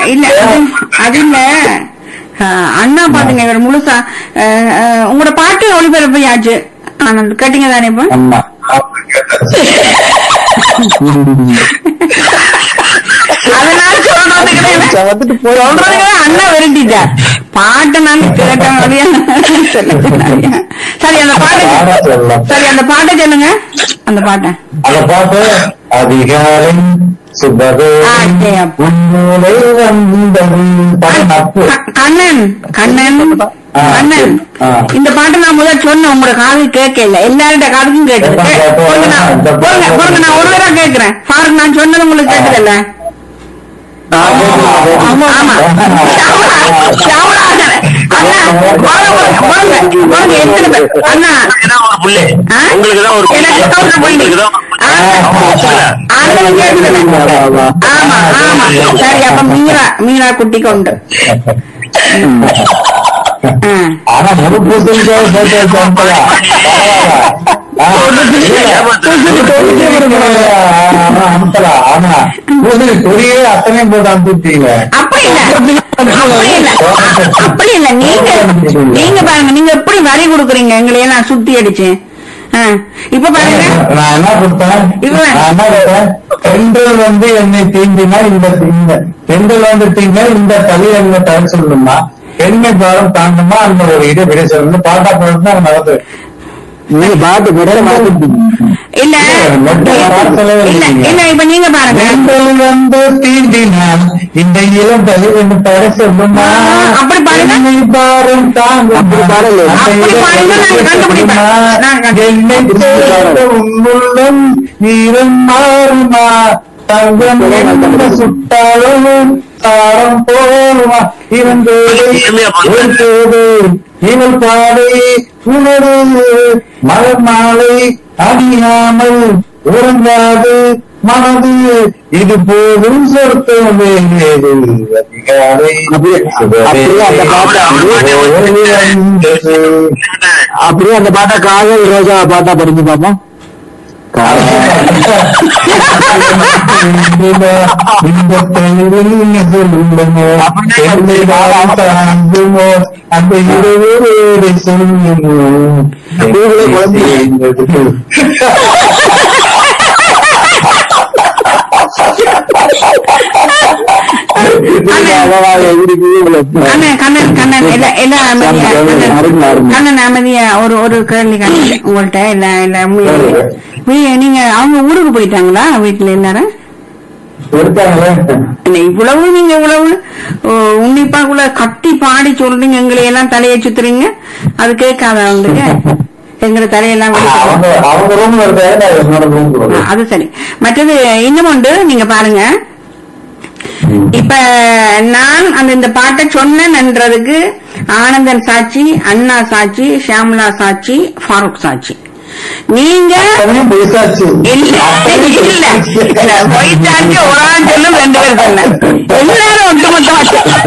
இல்ல அது- அது இல்ல அஹ், அண்ணா பாட்டுங்க இவர் முழுசா அஹ், அஹ், உங்களோட பாட்டு ஒளிபரப்பையாச்சு ஆனந்த் கேட்டீங்க தானே இப்ப ஆமா அதனால சொல்றதுக்கு என்ன? வந்துட்டு போய் சொல்றதுக்கு அண்ணா விரட்டிட்டார் பாட்டை நான் கேட்டேன் அப்படியே சொல்லுங்க. சரி அந்த பாட்டை பாட சொல்லலாம். சரி அந்த பாட்டை சொல்லுங்க அந்த பாட்டை அத பார்த்து அதிகாலை சுபதே ஆ, சரி, அப்ப. உன்னோடே வந்தது படம் நட்பு க- கண்ணன் கண்ணன் ஆ, கண்ணன் ஆ. இந்த பாட்டு நான் முதல் சொன்னேன் உங்களோட காது கேட்கல எல்லாரோட காதுக்கும் கேட்டது எப்ப கேட்டோம்? பொறுங்க நான் இந்த பாட்டு பொறுங்க, பொறுங்க, நான் ஒரு தடவை கேட்கிறேன் பாருங்க நான் சொன்னது உங்களுக்கு கேட்டதில்ல ஆமா சாவலாசன். அண்ணா, பாருங்க, பாருங்க, பாருங்க, எத்தனை பேர்? அண்ணா, ஒரு புள்ளி ஆ? உங்களுக்கு தான் ஒரு புள்ளி எனக்கு தான் ஒரு புள்ளி. உங்களுக்கு தான் ஆ, ஆண்களும் கேட்குதுல்ல? ஆமா ஆமா சரி அப்ப மீரா மீரா குட்டி கொண்டு ஆ. ஆனா முழு பூசணிக்காக சேர்த்து வச்சாங்களா அனுப்பலாம் ஆமா பூசணி கொடியே அத்தனையும் போட்டு அனுப்பிட்டீங்க அப்படி இல்ல அப்படி இல்ல அப்படி இல்ல நீங்க நீங்க பாருங்க நீங்க எப்படி வரி கொடுக்குறீங்க எங்களையே நான் சுத்தி அடிச்சு ஆ, இப்ப பாருங்க நான் என்ன கொடுத்தேன் இல்ல. நான் என்ன கொடுத்தேன் பெண்கள் வந்து என்னை தீண்டினா இந்த இந்த பெண்கள் வந்து தீண்டினா இந்த தலி என்ன தலை சொல்லணுமா பெண்மை பாரம் தாண்டுமா அந்த ஒரு இதை விட சொல்லணும் பாட்டா போட்டு தான் நடந்து நீங்க பாட்டு இல்ல மொட்டை வாசலே இல்ல இல்லைங்க. இல்ல இப்ப நீங்க பாருங்க பெண்கள் வந்து தீண்டினான் இந்த இளம் தலி என்று தலை சொல்லுமா ஆ, அப்படி பாருங்க. பெண்மை பாரம் தாங்கும் அப்படி பாருங்க, நான் கண்டுபிடிப்பேன். நான் கண்டு- என்னை சேர்ந்த உன்னுள்ளம் நீரம் மாறுமா தங்கம் என்ன சுட்டாலும் தாரம் போருமா இவந்தோடு ஒருபோது இவள் பாதை உணரு மலர் மாலை அணியாமல் உறங்காது மனது இது போதும் சொர்க்கம் வேறு அதிகாலை அப்படியே அந்த பாட்டை காதல் ரோஜா பாட்டா படிச்சு பாப்போம் இந்த பெண்ணில் சொல்லுமோ தாங்குமோ அந்த இருவரோடு சொல்லுமோ கண்ணன் கண்ணன் கண்ணன் இல்ல இல்ல அமைதியா கண்ணன், அருமை, அருமை. கண்ணன் அமைதியா ஒரு ஒரு கேள்வி கண்ணன் உங்கள்ட்ட இல்ல இல்ல மு- வீ- நீங்க அவங்க ஊருக்கு போயிட்டாங்களா வீட்டுல எல்லாரும் எடுத்தாங்களே இல்ல இவ்வளவு நீங்க இவ்வளவு ஓ, உன்னிப்பாக்குள்ள கத்தி பாடி சொல்றீங்க எங்களை எல்லாம் தலையை சுத்துறீங்க அது கேட்காத அவங்களுக்கு எங்களை தலையெல்லாம் அவங்க வெடிக்குது. அவங்க ரூம்ல இருக்காங்க என்னோட ரூம் அது சரி மற்றது இன்னும் உண்டு நீங்க பாருங்க இப்ப நான் அந்த இந்த பாட்டை சொன்னேன்றதுக்கு ஆனந்தன் சாட்சி அண்ணா சாட்சி ஷியாமலா சாட்சி ஃபாரூக் சாட்சி நீங்க பேசாச்சு இல்ல இல்ல இல்ல போயிட்டாச்சு ஒரு ஆள் சொல்லும் ரெண்டு பேர் சொன்ன எல்லாரும் ஒட்டுமொத்தமா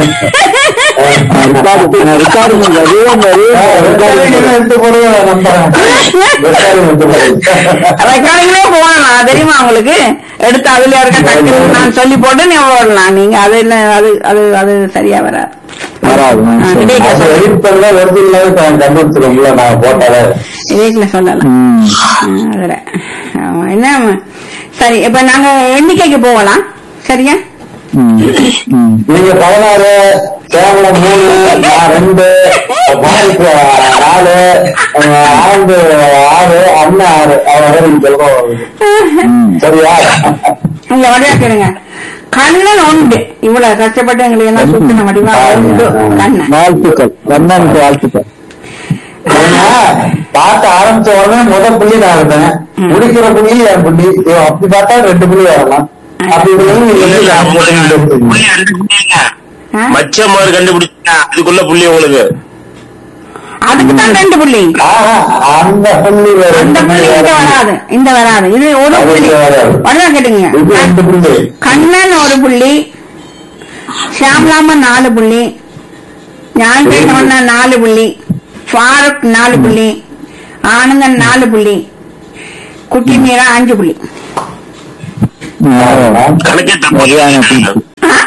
எடுத்து போடுவேன் நம்புறேன் ரெக்கார்டிங்லயே போடலாம் தெரியுமா உங்களுக்கு எடுத்து அதுல இருக்க டக்கு நான் சொல்லி போட்டு நீ போடலாம் நீங்க அது இல்ல அது அது அது சரியா வராது வராது. ஆ, விவேக்ல அது சொல்லலாம். எடிட் பண்ணல வருது இல்லாத கண்டுபிடிச்சிருங்களா நான் போட்டாலே விவேக்ல சொல்லலாம் ஆ, அதுல ஆமா, என்ன சரி இப்ப நாங்க எண்ணிக்கைக்கு போகலாம் சரியா நீங்க பதினாறு கேவலம் மூணு நான் ரெண்டு பாதிக்கு நாலு அஹ் ஆண்டு ஆறு அண்ணன் ஆறு அவ்வளவு நீங்க சொல்லுவோம் சரியா இங்க வழியா கேளுங்க கண்ணன் உண்டு இவ்வளவு கஷ்டப்பட்டு எங்களுக்கு எல்லாம் சுத்தின வடிவா உண்டு கண்ணன் வாழ்த்துக்கள் கண்ணனுக்கு வாழ்த்துக்கள் ஏன்னா, பார்க்க ஆரம்பிச்ச உடனே முதல் புள்ளி நான் இருந்தேன் முடிக்கிற புள்ளி என் புள்ளி ஐயோ, அப்படி பார்த்தா ரெண்டு புள்ளி வரலாம் அப்படி இருந்தாலும் நீங்க எப்படி நான் போட்டு எடுத்துக்கீங்க? புள்ளி ரெண்டு புள்ளிங்க ஆ? மச்சமாறு கண்டுபிடிச்சா அதுக்குள்ள புள்ளி உங்களுக்கு அதுக்கு தான் ரெண்டு புள்ளி ஆஹா, அந்த புள்ளி வேற அந்த இந்த புள்ளி புள்ளி இங்க வேற. வராது இந்த வராது இது ஒரு அது புள்ளி இங்க வராது. வடிவா கேட்டுங்க இது ரெண்டு புள்ளி கண்ணன் ஒரு புள்ளி ஷியாம்லாமன் நாலு புள்ளி ஞாயிற்றுக்கிழமை நாலு புள்ளி ஃபாரூக் நாலு புள்ளி ஆனந்தன் நாலு புள்ளி குட்டி மீரா அஞ்சு புள்ளி கணக்கே தப்பு சரியான தீர்ப்பு. ஆ?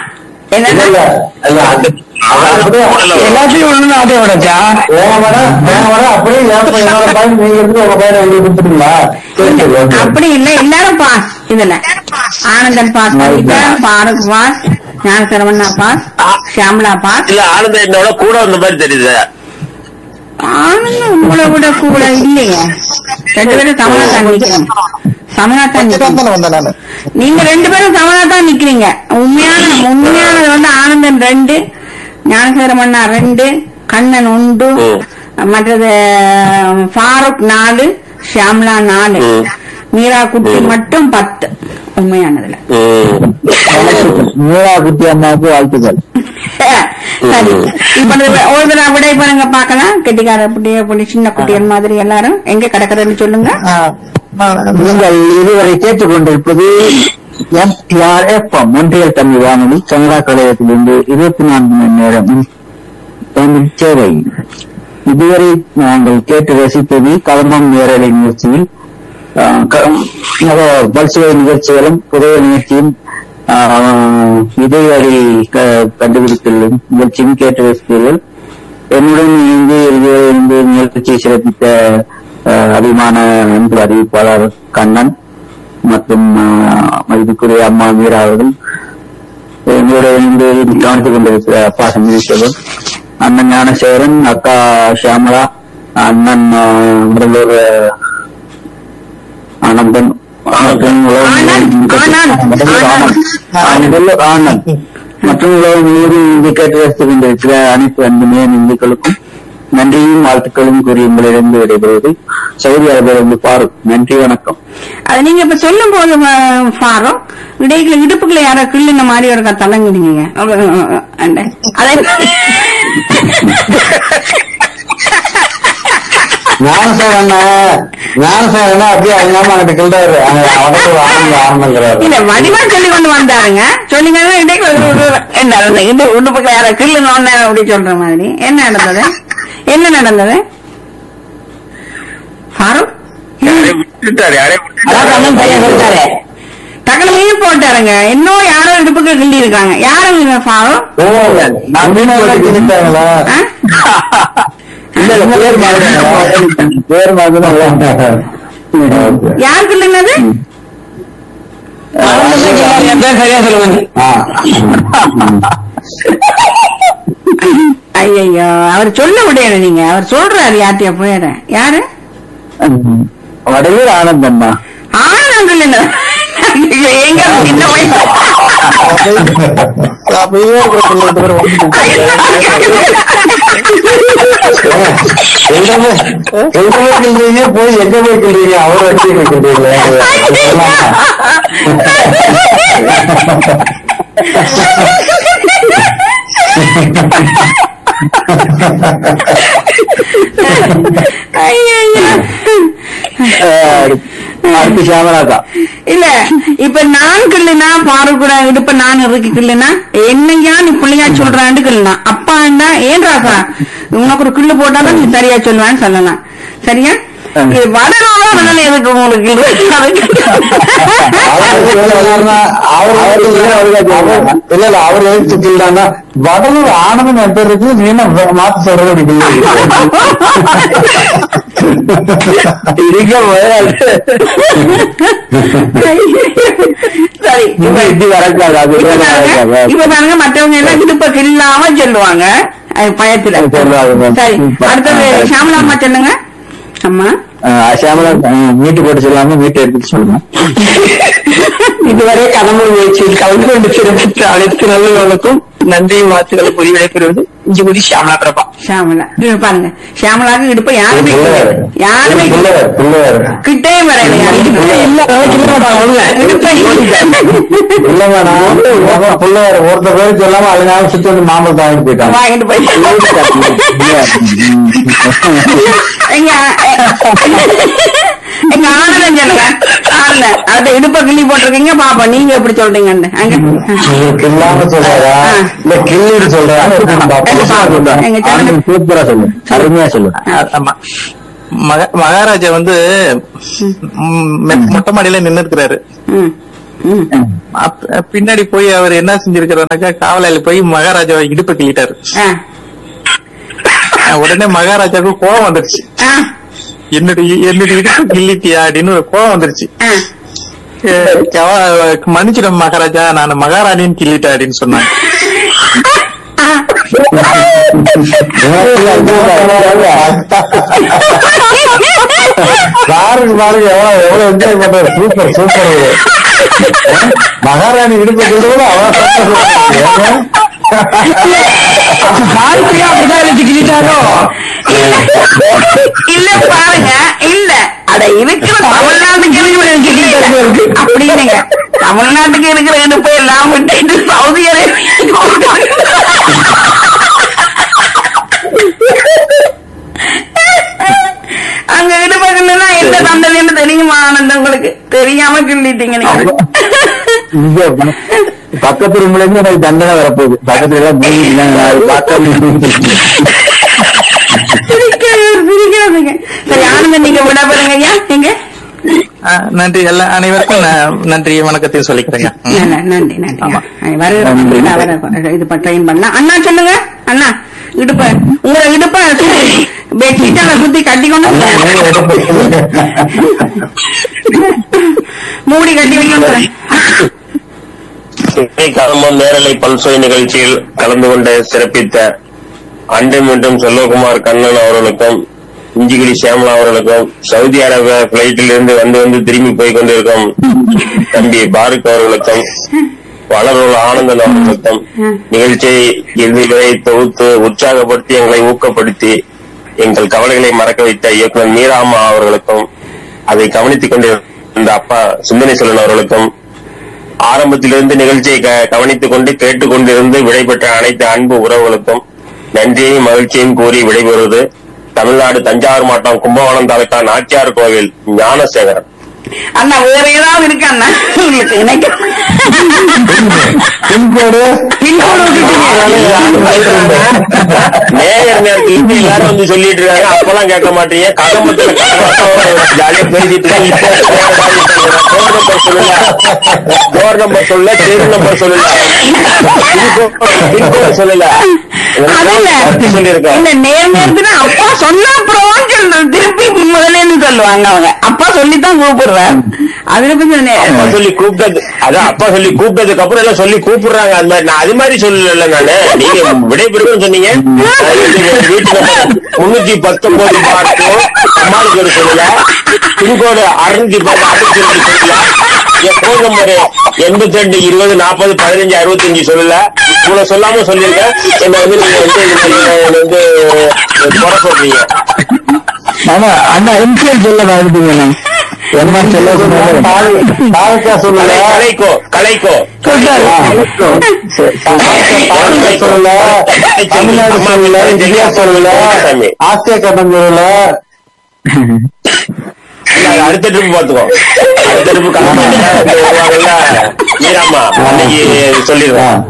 இல்ல என்ன இல்ல இல்ல அது அது அப்படியே எல்லாத்தையும் ஒண்ணு அதே விடச்சா வேக வர வேக வர அப்படியே என் பையன் என்னோட பையன் நீங்க இருந்து உங்க பையனை எங்களுக்கு கொடுத்துட்டீங்களா சரி சரி ஓகே அப்படி இல்ல எல்லாரும் பாஸ் இதுல ஆனந்தன் பாஸ் பண்ணிட்டார் Bharath pass Gnanasaravana pass Shyamala pass இல்ல ஆனந்த என்னோட கூட வந்த மாதிரி தெரியுது ஆனந்தம் உங்களை விட கூட இல்லையே ரெண்டு பேரும் சமனா தான் நிக்கிறீங்க சமனா தான் நிக்கிறீங்க வந்தேன் நானு நீங்க ரெண்டு பேரும் சமனா தான் நிக்கிறீங்க உண்மையான உண்மையானது வந்து ஆனந்தன் ரெண்டு ஞானசேரமண்ணா ரெண்டு கண்ணன் ஒன்று ம். மற்றது ஃபாரூக் நாலு ஷியாம்லா நாலு ம். மீரா குட்டி ம். மட்டும் பத்து உண்மையானதுல ம். மீரா குட்டி அம்மாவுக்கு வாழ்த்துக்கள் சரி இப்ப இந்த ஒரு தடவை விடை பாருங்க பாக்கலாம் கெட்டிக்கார குட்டி புள்ளி சின்ன குட்டிகள் மாதிரி எல்லாரும் எங்க கிடக்குறதுன்னு சொல்லுங்க நீங்கள் இதுவரை கேட்டுக்கொண்டிருப்பது எம்டிஆர் எஃப்எம் ஒன்றியல் தமிழ் வானொலி கனடா கலையத்திலிருந்து இருபத்தி நான்கு மணி நேரம் தமிழ் சேவை இதுவரை நாங்கள் கேட்டு ரசித்தது கலம்பம் நேரலை நிகழ்ச்சியில் ஆஹ், க- அஹ், பல்சுவை நிகழ்ச்சிகளும் புதைய நிகழ்ச்சியும் ஆஹ், இதயடி க- கண்டுபிடித்துள்ள நிகழ்ச்சியும் கேட்டு ரசித்தீர்கள் என்னுடன் இணைந்து இதுவரை இருந்து நிகழ்ச்சியை சிறப்பித்த ஆஹ், அபிமான அன்பு அறிவிப்பாளர் கண்ணன் மற்றும் ஆஹ், மதிப்புக்குரிய அம்மா மீரா அவர்கள் எங்களோட இணைந்து கவனித்துக் கொண்டிருக்கிற அப்பா சந்திரசேகரன் அண்ணன் ஞானசேகரன் அக்கா ஷியாமலா அண்ணன் ஆஹ், முதல்வர் ஆனந்தன் மற்றும் உலகம் ஆனந்த், ஆனந்த், முதல்வர் ஆனந்த். ஆஹ், முதல்வர் ஆனந்த் மற்றும் உலகம் முழுவதும் இங்கு கேட்டு ரசித்துக் கொண்டிருக்கிற அனைத்து அன்புமே இந்துக்களுக்கும் நன்றியும் வாழ்த்துக்களும் கூறி உங்களிடம் விடைபெறுவது சவுதி அரேபியிலிருந்து பாருக் நன்றி வணக்கம் அது நீங்க இப்ப சொல்லும் போது அஹ், ஃபாரூக் இடையில இடுப்புக்குள்ள யாரோ கிள்ளுன மாதிரி ஒரு தலங்குறீங்க அதை ஞானசேகரன் ஞானசேகரன் அப்படியே அழியாம அங்கிட்ட கிள்றாரு அவனுக்கு ஆனந்த ஆனந்தங்கிறாரு இல்ல வடிவா சொல்லி கொண்டு வந்தாருங்க சொல்லிங்க இடையில ஒரு- ஒரு- என்ன நடந்தது? இந்த இடுப்புக்குள்ள யாரோ கிள்ளுனோன்னு அப்படி சொல்ற மாதிரி என்ன நடந்தது என்ன நடந்தது ஃபாரூக் யாரையும் விட்டுட்டாரு யாரையும் அதான் கண்ணன் பையன் சொல்லிட்டாரு டக்குனு மீன் போட்டாருங்க இன்னும் யாரோ இடுப்புக்கு கிள்ளி இருக்காங்க யாருங்க ஃபாரூக் ஓ நான் மீன் போட்டு கிழித்தாங்களா ஆ? இல்ல இல்ல பேர் மாதிரி பேர் மாதிரி யார் கிள்ளுனது சரியா சொல்லுங்க ஐயோ அவர் சொல்ல முடியாது நீங்க அவர் சொல்றாரு யார்கிட்டயா போயிட யாரு வடையூர் ஆனந்தம்மா ஆனந்தம் கிள்ளுன எங்க சின்ன வயசு அப்படியே இருக்கிற பிள்ளை ரெண்டு பேரும் எங்க போய் கிள்றீங்க போய் எங்க போய் கிள்றீங்க அவரை வச்சு ஐயோ அஹ், அடுத்து சியாமராக்கா இல்ல இப்ப நான் கிள்ளுனா பாரு கூட இடுப்ப நான் இருக்கு கிள்ளுனா என்னையா நீ பிள்ளையா சொல்றான்னு கிள்ளுனா அப்பா என்ன ஏன் ராசா உனக்கு ஒரு கிள்ளு போட்டாதான் நீ சரியா சொல்லுவான்னு சொல்லலாம் சரியா இது வடலோட வடல எதுக்கு உங்களுக்கு இல்ல இல்ல அவர் எழுத்து கிள்ளானா வடலூர் ஆனந்தம் என் பேர் இருக்கு நீ என்ன மாத்து சொல்றது இருக்க முதலாளி. சரி இப்ப இப்படி வரக்கூடாது அது இப்ப வேலை பாருங்க, வரக்கூடாது. இப்ப பாருங்க மற்றவங்க எல்லாம் இடுப்ப கில்லாம சொல்லுவாங்க அது பயத்துல சொல்லுவாங்க. சரி அடுத்தது ஆ. ஷாமலா அம்மா சொல்லுங்க அம்மா அஹ், சியாமலா அஹ், மீட்டு போட்டு சொல்லாம மீட்டு எடுத்துட்டு சொல்லுங்க இதுவரை கடம்பூர் முயற்சியில் கலந்து கொண்டு சிறப்பித்த அனைத்து நல்லவர்களுக்கும் நன்றியும் வாழ்த்துக்களை புரிய விடைபெறுவது இஞ்சிகுடி ஷியாமலா பிரபா ஷியாமலா இது பாருங்க ஷியாமலாக்கு இடுப்ப யாருமே கிடையாது. யாருமே பிள்ளையார் பிள்ளையார் கிட்டே வரையில இல்ல மேடம் பிள்ளையார் ஒருத்தர் பேர் சொல்லாம அழுங்காம சுத்தி வந்து மாம்பழம் தாங்கிட்டு போயிட்டாங்க வாங்கிட்டு போய் எங்க எங்க ஆனந்தம் சொல்லுங்க ஆனந்தம் அந்த இடுப்ப கிள்ளி போட்டிருக்கீங்க பாப்பா நீங்க எப்படி சொல்றீங்கன்னு அங்க கில்லாம சொல்றாரா ஆ. இல்ல கிள்ளிட்டு சொல்றாரா எங்க சொல்லுங்க ஆனந்த் சூப்பரா சொல்லு அருமையா சொல்லு ஆமா மக- மகாராஜா வந்து ம், மெ- மொட்டை மாடியில நின்னு இருக்கிறாரு ம் ம். அப்- பின்னாடி போய் அவர் என்ன செஞ்சிருக்கிறாருனாக்கா காவலாளி போய் மகாராஜாவை இடுப்பு கிள்ளிட்டாரு ஆ, உடனே மகாராஜாவுக்கு கோவம் வந்துருச்சு ஆ, என்னுடைய என்னுடைய இடுப்பு கிள்ளிட்டியா அப்படின்னு ஒரு கோவம் வந்துருச்சு ஆ. அஹ் கவ- மன்னிச்சிடும் மகாராஜா நான் மகாராணின்னு கிள்ளிட்டேன் அப்படின்னு சொன்னாங்க பாருங்க பாருங்க எவ்வளவு எவ்வளவு என்ஜாய் பண்றாரு சூப்பர் சூப்பர் மகாராணி இடுப்பு கூட அவ்வளவு சந்தோஷம். வாழ்க்கையா அப்படிதான் எழுதி கிழிட்டாரோ இல்ல பாருங்க இல்ல அட இருக்கிற தமிழ்நாட்டுக்கு இருக்கிற அப்படின்னுங்க தமிழ்நாட்டுக்கு இருக்கிற இடுப்பு எல்லாம் விட்டுட்டு சவுதி அங்க இடுப்பதுன்னா எந்த தண்டனைன்னு தெரியுமா ஆனந்த் உங்களுக்கு தெரியாம கிள்ளிட்டீங்க நீங்க இங்க பக்கத்து ரூம்ல இருந்து எனக்கு தண்டனை வரப்போகுது பக்கத்துல எல்லாம் மூடிட்டாங்க அது பார்க்காம சிரிக்காதீங்க, சிரிக்காதீங்க சரி ஆனந்தன் நீங்க விட பாருங்க ஐயா நீங்க அஹ் நன்றி எல்லா அனைவருக்கும் நான் நன்றி வணக்கத்தையும் சொல்லிக்கிறேங்க ம். நன்றி, நன்றி நன்றி ஆமா. வர வர இது ட்ரெயின் பண்ணலாம் அண்ணா சொல்லுங்க அண்ணா இடுப்ப உங்க இடுப்ப பெட்ஷீட்டால சுத்தி கட்டி கொண்டு மூடி கட்டி வைக்கணும் கலம்பம் நேரலை பல்சுவை நிகழ்ச்சியில் கலந்து கொண்டு சிறப்பித்த அண்டை மற்றும் செல்வகுமார் கண்ணன் அவர்களுக்கும் இஞ்சிகிரி சியாமலா அவர்களுக்கும் சவுதி அரேபியா பிளைட்டில் இருந்து வந்து வந்து திரும்பி போய் கொண்டிருக்கும் தம்பி பாருக் அவர்களுக்கும் வளருள்ள ஆனந்தன் அவர்களுக்கும் நிகழ்ச்சியை இறுதி வரை தொகுத்து உற்சாகப்படுத்தி எங்களை ஊக்கப்படுத்தி எங்கள் கவலைகளை மறக்க வைத்த இயக்குனர் மீராமா அவர்களுக்கும் அதை கவனித்துக் கொண்டிருந்த அப்பா சிந்தனை செல்வன் அவர்களுக்கும் ஆரம்பத்திலிருந்து நிகழ்ச்சியை க- கவனித்துக் கொண்டு கேட்டுக் கொண்டிருந்து விடைபெற்ற அனைத்து அன்பு உறவுகளுக்கும் நன்றியையும் மகிழ்ச்சியையும் கூறி விடைபெறுவது தமிழ்நாடு தஞ்சாவூர் மாவட்டம் கும்பகோணம் தாலுகா நாச்சியார் கோவில் ஞானசேகரன் அண்ணா வேற ஏதாவது இருக்கு அண்ணா உங்களுக்கு நினைக்க பின்கோடு பின்கோடு நேயர் நேரத்தில் இருந்து எல்லாரும் வந்து சொல்லிட்டு இருக்காங்க அப்பெல்லாம் கேட்க மாட்டீங்க கதம்பத்துல ஜாலியா பேசிட்டு இருக்கீங்க. இப்போ போன் நம்பர் சொல்லுங்க டோர் நம்பர் சொல்லல தெரு நம்பர் சொல்லல பின்கோடு சொல்லல அதல்ல சொல்லியிருக்கேன் இல்ல நேர் நேரத்துல அப்பா சொன்ன அப்புறம் சொல்லணும் திருப்பி முதலேன்னு சொல்லுவாங்க அவங்க அப்பா சொல்லித்தான் கூப்பிடுறேன் அதுல கொஞ்சம் நே- அப்பா சொல்லி கூப்பிட்டது அதான் அப்பா சொல்லி கூப்பிட்டதுக்கு அப்புறம் எல்லாம் சொல்லி கூப்பிடுறாங்க அது மாதிரி நான் அது மாதிரி சொல்லல நானு நீங்க விடைபெறுன்னு சொன்னீங்க நான் வீட்டு வீட்டு முன்னூத்தி பத்தொன்பது பார்த்தும் அம்மாளுக்கு ஒரு சொல்லல பின்கோடு அறுநூத்தி பத்து அறுநூத்தி ரெண்டு சொல்லல என் போன் நம்பர் எண்பத்தி ரெண்டு இருபது நாற்பது பதினஞ்சு அறுபத்தஞ்சு சொல்லல இவ்வளவு சொல்லாம சொல்லியிருக்கேன் என்ன வந்து நீங்க வந்து என்னை வந்து குறை சொல்றீங்க ஆனா அண்ணா இன்சியல் சொல்ல மறந்துட்டீங்க என்ன சொல்ல சொன்னாரு தாலுக்கா சொல்லல கலை- கலைக்கோ கலைக்கோ தாலுக்கா சொல்லல தமிழ்நாடு சொல்லல இந்தியா சொல்லல ஆசிய கட்டம் சொல்லல அது அடுத்த ட்ரிப் பாத்துக்கோ அடுத்த ட்ரிப் வருவாங்கல்ல மீராமா அன்னைக்கு சொல்லிடுறேன்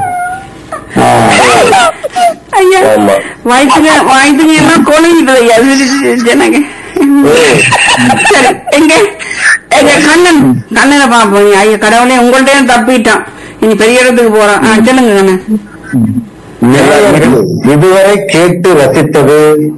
ஐயா ஆமா. வயிற்றுங்க வயிற்றுங்க எல்லாம் கொழுங்கிட்டு ஐயா ஜனங்க சரி எங்க எங்க கண்ணன் கண்ணனை பாப்போம் ஐயா கடவுளே உங்கள்ட்ட தப்பிட்டான் இனி பெரிய இடத்துக்கு போறான் ஆ, சொல்லுங்க கண்ணன் இதுவரை கேட்டு ரசித்தது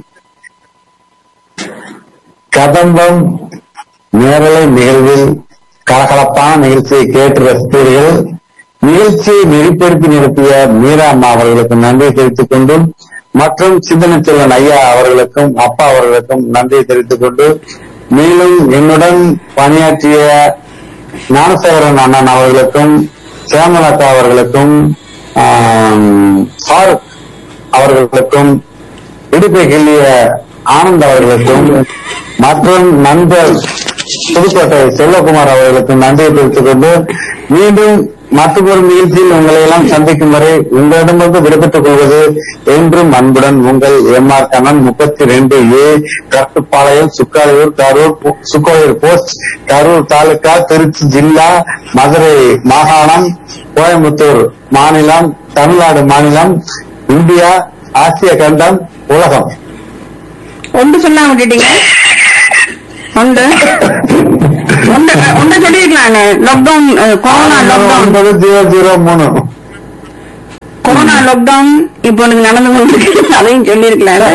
கதம்பம் நேரலை நிகழ்வில் கலகலப்பான நிகழ்ச்சியை கேட்டு ரசித்தீர்கள் நிகழ்ச்சியை நெறிப்படுத்தி நடத்திய மீரா அம்மா அவர்களுக்கு நன்றி தெரிவித்துக் கொண்டும் மற்றும் சிந்தனை செல்வன் ஐயா அவர்களுக்கும் அப்பா அவர்களுக்கும் நன்றி தெரிவித்துக் கொண்டு மேலும் என்னுடன் பணியாற்றிய ஞானசேகரன் அண்ணன் அவர்களுக்கும் சேமலதா அவர்களுக்கும் ஆம், ஃபாரூக் அவர்களுக்கும் இடுப்பை கிள்ளிய ஆனந்த் அவர்களுக்கும் மற்றும் நண்பர் புதுக்கோட்டை செல்வகுமார் அவர்களுக்கும் நன்றியை தெரிவித்துக் கொண்டு மீண்டும் மற்றொரு நிகழ்ச்சியில் உங்களை எல்லாம் சந்திக்கும் வரை உங்களிடமிருந்து விடுபட்டுக் கொள்வது என்றும் அன்புடன் உங்கள் எம் ஆர் கண்ணன் முப்பத்தி ரெண்டு ஏ கட்டுப்பாளையம் சுக்காலையூர் கரூர் பு- சுக்கோயூர் போஸ்ட் கரூர் தாலுகா திருச்சி ஜில்லா மதுரை மாகாணம் கோயம்புத்தூர் மாநிலம் தமிழ்நாடு மாநிலம் இந்தியா ஆசிய கண்டம் உலகம் ஒன்று சொன்னா விட்டுட்டீங்க ஒன்று ஒன்று ஒன்று சொல்லியிருக்கலாம் லாக்டவுன் கொரோனா லாக்டவுன் ஒன்பது ஜீரோ ஜீரோ மூணு கொரோனா லாக்டவுன் இப்பொழுது நடந்து கொண்டிருக்கு அதையும் சொல்லியிருக்கலாம்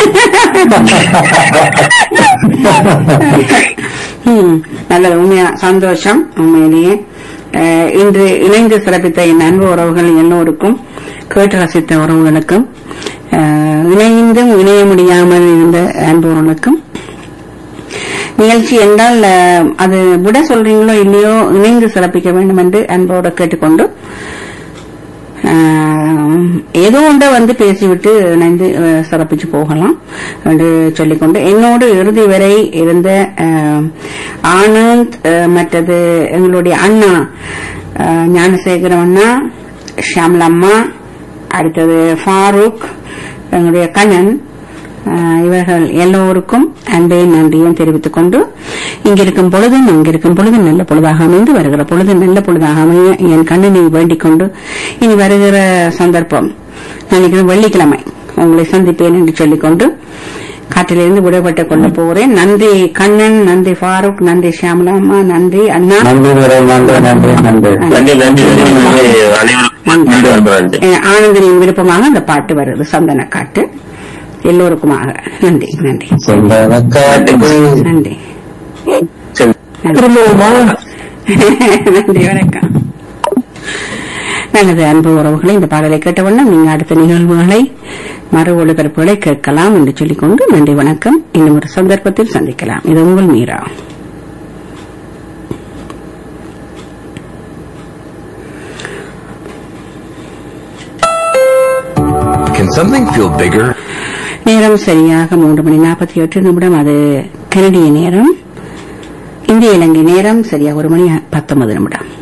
ம், நல்லது உண்மையா சந்தோஷம் உண்மையிலேயே அஹ், இன்று இணைந்து சிறப்பித்த என் அன்பு உறவுகள் எல்லோருக்கும் கேட்டு ரசித்த உறவுகளுக்கும் அஹ், இணைந்தும் இணைய முடியாமல் இருந்த அன்பு உறவுகளுக்கும் நிகழ்ச்சி என்றால் அஹ், அது விட சொல்றீங்களோ இல்லையோ இணைந்து சிறப்பிக்க வேண்டும் என்று அன்போடு கேட்டுக்கொண்டு ஆஹ், ஏதோ ஒன்றை வந்து பேசிவிட்டு இணைந்து அஹ், சிறப்பிச்சு போகலாம் என்று சொல்லிக்கொண்டு என்னோடு இறுதி வரை இருந்த ஆஹ், ஆனந்த் அஹ், மற்றது எங்களுடைய அண்ணா ஆஹ், ஞானசேகரம் அண்ணா ஷாம்லம்மா அடுத்தது ஃபாரூக் எங்களுடைய கண்ணன் ஆஹ், இவர்கள் எல்லோருக்கும் அன்பையும் நன்றியும் தெரிவித்துக் கொண்டு இங்கிருக்கும் பொழுதும் அங்கிருக்கும் பொழுதும் நல்ல பொழுதாக அமைந்து வருகிற பொழுது நல்ல பொழுதாக அமைய என் கண்ணனை வேண்டிக் கொண்டு இனி வருகிற சந்தர்ப்பம் நினைக்கிறேன் வெள்ளிக்கிழமை உங்களை சந்திப்பேன் என்று சொல்லிக்கொண்டு காற்றிலிருந்து விடுபட்டுக் கொள்ள போகிறேன் நன்றி கண்ணன் நன்றி ஃபாரூக் நன்றி ஷியாமலா அம்மா நன்றி அண்ணா நன்றி வேற நன்றி நன்றி நன்றி நன்றி நன்றி நன்றி அனைவருக்கும் நன்றி நன்றி அஹ், ஆனந்தனின் விருப்பமாக அந்த பாட்டு வருது சந்தன காட்டு எல்லோருக்குமாக நன்றி நன்றி சொந்தக்காட்டுக்கு நன்றி சரி. நன்றி. திரும்பவுமா நன்றி வணக்கம் நல்லது அன்பு உறவுகளை இந்த பாடலை கேட்டவண்ணம் நீங்க அடுத்த நிகழ்வுகளை மறு ஒளிபரப்புகளை கேட்கலாம் என்று சொல்லிக்கொண்டு நன்றி வணக்கம் இன்னும் ஒரு சந்தர்ப்பத்தில் சந்திக்கலாம் இது உங்கள் Meera Can something feel bigger? நேரம் சரியாக மூன்று மணி நாற்பத்தி எட்டு நிமிடம் அது கனடிய நேரம் இந்திய இலங்கை நேரம் சரியாக ஒரு மணி பத்தொன்பது நிமிடம்